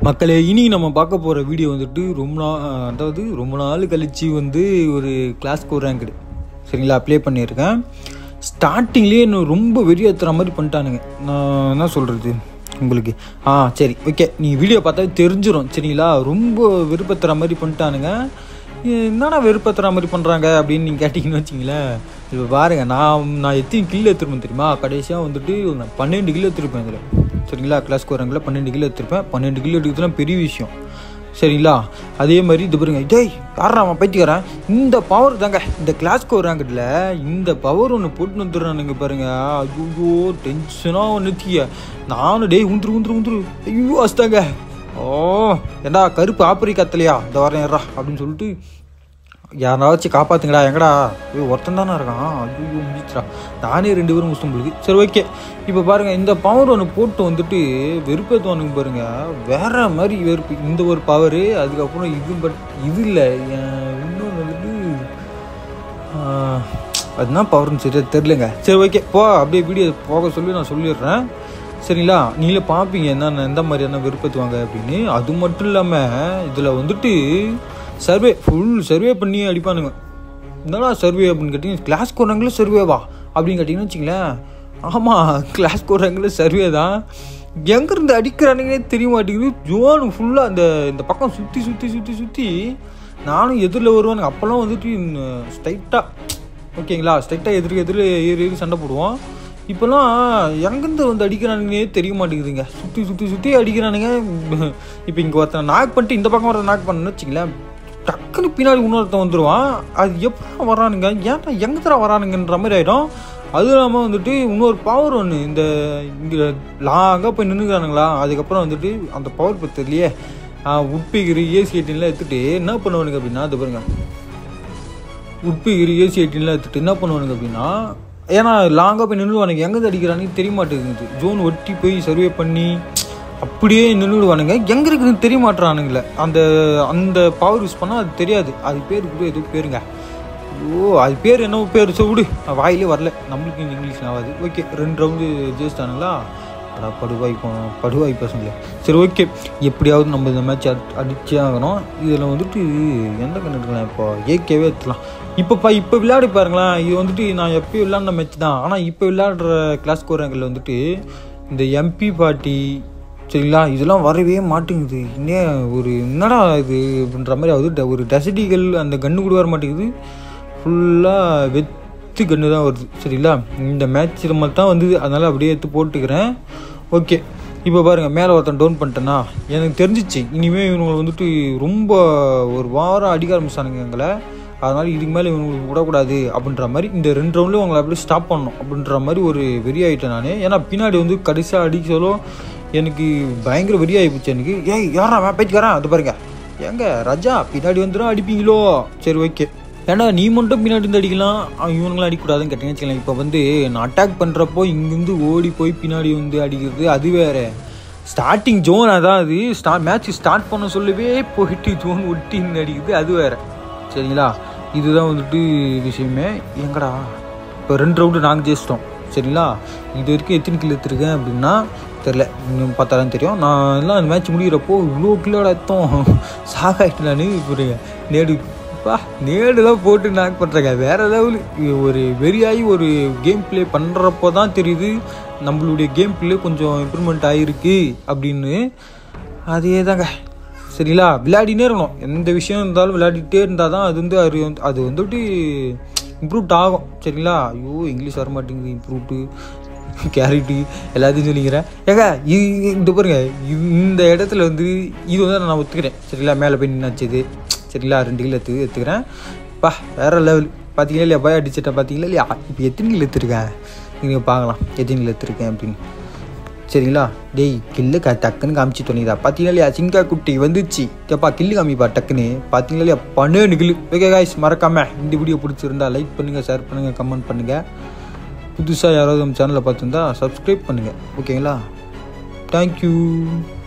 மக்களே இனி நம்ம பார்க்க போகிற வீடியோ வந்துட்டு ரொம்ப நாள் அதாவது ரொம்ப நாள் கழிச்சு வந்து ஒரு கிளாஸ்க்கு ஒரு ரேங்க்டு சரிங்களா அப்ளை பண்ணியிருக்கேன் ஸ்டார்டிங்லேயே என்ன ரொம்ப வெறியேற்றுற மாதிரி பண்ணிட்டானுங்க நான் என்ன சொல்கிறது உங்களுக்கு ஆ சரி ஓகே நீ வீடியோ பார்த்தா தெரிஞ்சிடும் சரிங்களா ரொம்ப வெறுப்பத்துற மாதிரி பண்ணிட்டானுங்க என்னடா வெறுப்பத்துற மாதிரி பண்ணுறாங்க அப்படின்னு நீங்கள் கேட்டிங்கன்னு வச்சிங்களேன் இப்போ பாருங்கள் நான் நான் எத்தனை கில் எடுத்துருப்பேன் தெரியுமா கடைசியாக வந்துட்டு நான் பன்னெண்டு கில் எடுத்துருப்பேன் இதில் சரிங்களா கிளாஸ்க்கு வரவங்கள பன்னெண்டு கிலோ எடுத்திருப்பேன் பன்னெண்டு கிலோ எடுக்கிறதுலாம் பெரிய விஷயம் சரிங்களா அதே மாதிரி இது பாருங்க டேய் யாரா அவன் பைத்தியக்காரன் இந்த பவர் தாங்க இந்த கிளாஸ்க்கு வராங்கட்டில் இந்த பவர் ஒன்று போட்டு வந்துடுறானுங்க பாருங்க ஐயோ டென்ஷனாக ஒன்றுத்திய நானும் டேய் உந்துரு உந்துரு உந்துரு ஐயோ அஸ்தாங்க ஓ ஏண்டா கருப்பு ஆப்பரி கத்தலையா இந்த வரேன் ஏறா அப்படின்னு சொல்லிட்டு யாராச்சும் காப்பாத்துங்கடா எங்கடா ஐயோ ஒருத்தன் தானே இருக்கான் ஐயோ முடிச்சுடா நானே ரெண்டு பேரும் முஸ்லிம் சரி ஓகே இப்போ பாருங்கள் இந்த பவர் ஒன்று போட்டு வந்துட்டு வெறுப்பேற்றுவானுங்க பாருங்க வேற மாதிரி வெறுப்பு இந்த ஒரு பவரு அதுக்கப்புறம் இது பட் இது இல்லை இன்னொன்று வந்துட்டு ஆஹ், அதுதான் பவர்னு சரியா தெரிலங்க சரி ஓகே போ அப்படியே வீடியோ போக சொல்லி நான் சொல்லிடுறேன் சரிங்களா நீங்களே பார்ப்பீங்க என்ன எந்த மாதிரியான வெறுப்பேற்றுவாங்க அப்படின்னு அது மட்டும் இல்லாமல் இதில் வந்துட்டு சர்வே ஃபுல் சர்வே பண்ணி அடிப்பானுங்க என்னடா சர்வே அப்படின்னு கேட்டிங்க கிளாஸ் கோரங்களும் சர்வேவா அப்படின்னு கேட்டிங்கன்னு வச்சிங்களேன் ஆமாம் கிளாஸ் கோரங்களும் சர்வே தான் எங்கேருந்து அடிக்கிறானுங்கன்னே தெரிய மாட்டேங்குது ஜோன் ஃபுல்லாக அந்த இந்த பக்கம் சுற்றி சுற்றி சுற்றி சுற்றி நானும் எதிரில் வருவானுங்க அப்போல்லாம் வந்துட்டு ஸ்ட்ரைட்டாக ஓகேங்களா ஸ்ட்ரைட்டாக எதிர்க்கு எதிரில் ஏறி ஏறி சண்டை போடுவோம் இப்போல்லாம் எங்கேருந்து வந்து அடிக்கிறானுங்கன்னே தெரிய மாட்டேங்குதுங்க சுற்றி சுற்றி சுற்றி அடிக்கிறானுங்க இப்போ இங்கே ஒருத்தன் நாக் பண்ணிட்டு இந்த பக்கம் ஒருத்தன் நாக் பண்ணணும்னு வச்சிங்களேன் டக்குன்னு பின்னாடி இன்னொருத்தன் வந்துடுவான் அது எப்படா வரானுங்க ஏன்டா எங்கே தர வரானுங்கன்ற மாதிரி ஆகிடும் அதுவும் இல்லாமல் வந்துட்டு இன்னொரு பவர் ஒன்று இந்த இங்கே லாங்காக போய் நின்றுக்கிறானுங்களா அதுக்கப்புறம் வந்துட்டு அந்த பவர் பத்திலையே உட்பிகிரி ஏசி எயிட்டின்லாம் எடுத்துகிட்டு என்ன பண்ணுவானுங்க அப்படின்னா அது பாருங்க உட்பிகிரி ஏசி எயிட்டின்லாம் எடுத்துகிட்டு என்ன பண்ணுவானுங்க அப்படின்னா ஏன்னா லாங்காக போய் நின்றுவானுங்க எங்கே அடிக்கிறானுங்க தெரிய மாட்டேங்குது ஜோன் ஒட்டி போய் சர்வே பண்ணி அப்படியே நின்றுடுவானுங்க எங்கே இருக்குதுன்னு தெரிய மாட்டுறானுங்களே அந்த அந்த பவர் யூஸ் பண்ணால் அது தெரியாது அது பேர் கூட எதுவும் பேருங்க ஓ அது பேர் என்ன பேர் சொல் விடு வாயிலே வரல நம்மளுக்கு இங்கிலீஷ் ஆகாது ஓகே ரெண்டு ரவுண்டு ஜெயிச்சிட்டானுங்களா அடா படுவாய் போ- படுவாய் பசங்களே சரி ஓகே எப்படியாவது நம்ம இந்த மேட்ச் அடிச்சே ஆகணும் இதில் வந்துட்டு எந்த கண்ணு எடுக்கலாம் இப்போ ஏகேவே எடுத்துலாம் இப்போப்பா இப்போ விளையாடி பாருங்களேன் இது வந்துட்டு நான் எப்பயும் விளையாடின மேட்ச் தான் ஆனால் இப்போ விளையாடுற கிளாஸ் கோரங்களில் வந்துட்டு இந்த எம்பி பார்ட்டி சரிங்களா இதெல்லாம் வரவே மாட்டேங்குது இன்னும் ஒரு என்னடா இது அப்படின்ற மாதிரி ஆகுது ட- ஒரு டெசடிகள் அந்த கன்று கூட வர மாட்டேங்குது ஃபுல்லாக வெத்து கன்று தான் வருது சரிங்களா இந்த மேட்ச்சில் மட்டும் தான் வந்து அதனால் அப்படியே எடுத்து போட்டுக்கிறேன் ஓகே இப்போ பாருங்கள் மேலே ஒருத்தன் டவுன் பண்ணிட்டேன்னா எனக்கு தெரிஞ்சிச்சு இனிமேல் இவங்க வந்துட்டு ரொம்ப ஒரு வாரம் அடிக்க ஆரம்பிச்சானுங்க எங்களை அதனால் இதுக்கு மேலே இவங்களுக்கு விடக்கூடாது அப்படின்ற மாதிரி இந்த ரெண்டு ரவுண்ட்லேயும் அவங்களை அப்படியே ஸ்டாப் பண்ணணும் அப்படின்ற மாதிரி ஒரு வெறி ஆகிட்டேன் நான் ஏன்னா பின்னாடி வந்து கடைசியாக அடிக்க சொல்ல எனக்கு பயங்கர வெறி ஆகிப்போச்சு எனக்கு ஏய் யாரா அவன் பேச்சுக்காரன் அது பாருங்க ஏங்க ராஜா பின்னாடி வந்துடும் அடிப்பீங்களோ சரி ஓகே ஏன்னா நீ மட்டும் பின்னாடி இருந்து அடிக்கலாம் அவன் இவனுங்களாம் அடிக்கக்கூடாதுன்னு கேட்டீங்கன்னு வச்சுக்கலாம் இப்போ வந்து நான் அட்டாக் பண்ணுறப்போ இங்கேருந்து ஓடி போய் பின்னாடி வந்து அடிக்கிறது அது வேற ஸ்டார்டிங் ஜோன் அதான் அது ஸ்டா மேட்ச் ஸ்டார்ட் பண்ண சொல்லவே போயிட்டு ஜோன் ஒட்டி நின்னு அடிக்கிறது அது வேற சரிங்களா இதுதான் வந்துட்டு விஷயமே எங்கடா இப்போ ரெண்டு ரவுண்டு நாங்கள் ஜெயிச்சிட்டோம் சரிங்களா இது வரைக்கும் எத்தனை கிலோ எடுத்துருக்கேன் அப்படின்னா தெரில இன்னும் பார்த்தா தான் தெரியும் நான் எல்லாம் அந்த மேட்ச் முடிகிறப்போ இவ்வளோ கிலோட அர்த்தம் சாகாயிட்டு நான் ஒரு நேடு பா நேடுலாம் போட்டு நாக் பண்ணுறேங்க வேறு லெவலு ஒரு வெறியாகி ஒரு கேம் ப்ளே பண்ணுறப்போ தான் தெரியுது நம்மளுடைய கேம் ப்ளே கொஞ்சம் இம்ப்ரூவ்மெண்ட் ஆகிருக்கு அப்படின்னு அதே தாங்க சரிங்களா விளையாடினே இருக்கணும் எந்த விஷயம் இருந்தாலும் விளையாடிட்டே இருந்தால் தான் அது வந்து அது வந்து அது வந்துட்டு இம்ப்ரூவ்ட் ஆகும் சரிங்களா ஐயோ இங்கிலீஷ் வர மாட்டேங்குது இம்ப்ரூவ்டு கேரட்டு எல்லாத்தையும் சொல்லிக்கிறேன் ஏங்க இது இந்த பாருங்க இது- இந்த இடத்துல வந்து இது வந்து நான் ஒத்துக்கிறேன் சரிங்களா மேலே போய் நின்னாச்சு சரிங்களா ரெண்டு கிலோ எடுத்து எடுத்துக்கிறேன் பா வேற லெவல் பார்த்தீங்களா இல்லையா பய அடிச்சிட்டேன் பார்த்தீங்களா இல்லையா இப்போ எத்தனை கிலோ எடுத்துருக்கேன் நீங்கள் பார்க்கலாம் எத்தனை கிலோ எடுத்துருக்கேன் அப்படின்னு சரிங்களா டேய் கில்லு க டக்குன்னு காமிச்சு தொனிதா பார்த்தீங்களா இல்லையா சிங்கா குட்டி வந்துச்சு கேப்பா கில்லு காமிப்பா டக்குன்னு பார்த்தீங்களா இல்லையா பன்னெண்டு கில்லு ஓகே காய்ஸ் மறக்காம இந்த வீடியோ பிடிச்சிருந்தா லைக் பண்ணுங்கள் ஷேர் பண்ணுங்கள் கமெண்ட் பண்ணுங்கள் புதுசாக யாராவது நம்ம சேனலை பார்த்துருந்தா சப்ஸ்கிரைப் பண்ணுங்கள் ஓகேங்களா தேங்க்யூ